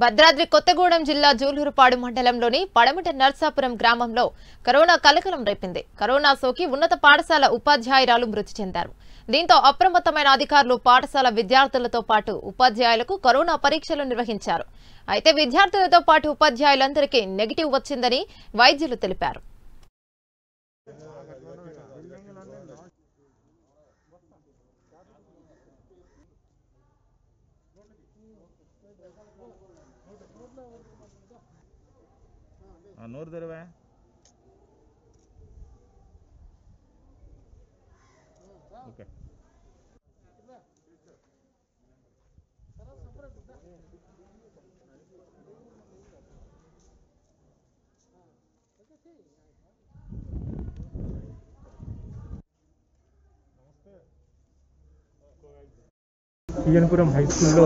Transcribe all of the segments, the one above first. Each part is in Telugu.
భద్రాద్రి కొత్తగూడెం జిల్లా జూలూరుపాడు మండలంలోని పడమట నర్సాపురం గ్రామంలో కరోనా కలకలం రేపింది కరోనా సోకి ఉన్నత పాఠశాల ఉపాధ్యాయురాలు మృతి చెందారు దీంతో అప్రమత్తమైన అధికారులు పాఠశాల విద్యార్థులతో పాటు ఉపాధ్యాయులకు కరోనా పరీక్షలు నిర్వహించారు అయితే విద్యార్థులతో పాటు ఉపాధ్యాయులందరికీ నెగిటివ్ వచ్చిందని వైద్యులు తెలిపారు ఆ, నోరు తెరవా ఓకే ఈయనపురం హై స్కూల్లో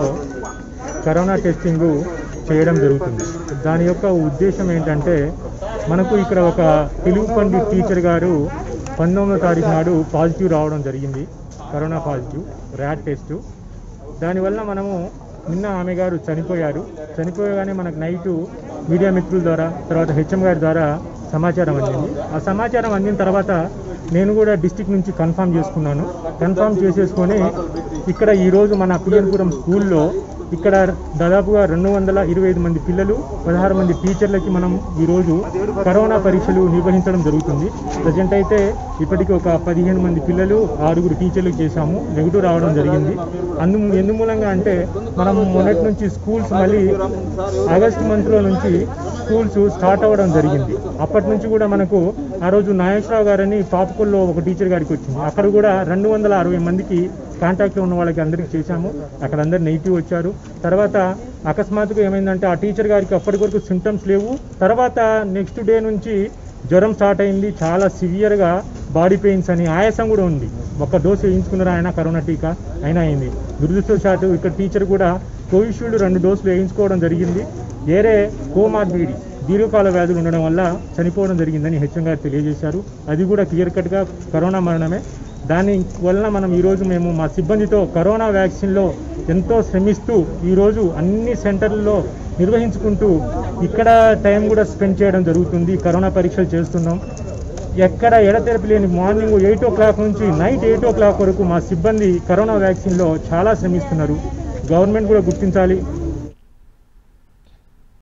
కరోనా టెస్టింగ్ చేయడం జరుగుతుంది దాని యొక్క ఉద్దేశం ఏంటంటే మనకు ఇక్కడ ఒక తెలుగు పండిట్ టీచర్ గారు పంతొమ్మిదో తారీఖు నాడు పాజిటివ్ రావడం జరిగింది కరోనా పాజిటివ్ ర్యాట్ టెస్ట్ దానివల్ల మనము నిన్న ఆమె గారు చనిపోయారు చనిపోయగానే మనకు నైటు మీడియా మిత్రుల ద్వారా తర్వాత హెచ్ఎం గారి ద్వారా సమాచారం అందింది ఆ సమాచారం అందిన తర్వాత నేను కూడా డిస్టిక్ నుంచి కన్ఫర్మ్ చేసుకున్నాను కన్ఫర్మ్ చేసేసుకొని ఇక్కడ ఈరోజు మన పిఎన్పురం స్కూల్లో ఇక్కడ దాదాపుగా రెండు వందల ఇరవై ఐదు మంది పిల్లలు పదహారు మంది టీచర్లకి మనం ఈరోజు కరోనా పరీక్షలు నిర్వహించడం జరుగుతుంది ప్రజెంట్ అయితే ఇప్పటికి ఒక పదిహేను మంది పిల్లలు ఆరుగురు టీచర్లకు చేశాము నెగిటివ్ రావడం జరిగింది అందు ఎందుమూలంగా అంటే మనం మొన్నటి నుంచి స్కూల్స్ మళ్ళీ ఆగస్ట్ మంత్లో నుంచి స్కూల్స్ స్టార్ట్ అవ్వడం జరిగింది అప్పటి నుంచి కూడా మనకు ఆ రోజు నాగేశ్వరరావు గారని పాపకొల్లో ఒక టీచర్ గారికి వచ్చింది అక్కడ కూడా రెండు వందల అరవై మందికి కాంటాక్ట్లో ఉన్న వాళ్ళకి అందరికి చేశాము అక్కడ అందరు నెగిటివ్ వచ్చారు తర్వాత అకస్మాత్తుగా ఏమైందంటే ఆ టీచర్ గారికి అప్పటి వరకు సిమ్టమ్స్ లేవు తర్వాత నెక్స్ట్ డే నుంచి జ్వరం స్టార్ట్ అయింది చాలా సివియర్గా బాడీ పెయిన్స్ అని ఆయాసం కూడా ఉంది ఒక డోసు వేయించుకున్నారు ఆయన కరోనా టీకా అయినా అయింది దురదృష్టవశాత్తు ఇక్కడ టీచర్ కూడా కోవిషీల్డ్ రెండు డోసులు వేయించుకోవడం జరిగింది వేరే కోమార్బిడి దీర్ఘకాల వ్యాధులు ఉండడం వల్ల చనిపోవడం జరిగిందని హెచ్ఎం గారు తెలియజేశారు అది కూడా క్లియర్ కట్గా కరోనా మరణమే దాని వలన మనం ఈరోజు మేము మా సిబ్బందితో కరోనా వ్యాక్సిన్లో ఎంతో శ్రమిస్తూ ఈరోజు అన్ని సెంటర్లలో నిర్వహించుకుంటూ ఇక్కడ టైం కూడా స్పెండ్ చేయడం జరుగుతుంది కరోనా పరీక్షలు చేస్తున్నాం ఎక్కడ ఎడతెరపి లేని మార్నింగ్ ఎయిట్ ఓ క్లాక్ నుంచి నైట్ ఎయిట్ ఓ క్లాక్ వరకు మా సిబ్బంది కరోనా వ్యాక్సిన్లో చాలా శ్రమిస్తున్నారు గవర్నమెంట్ కూడా గుర్తించాలి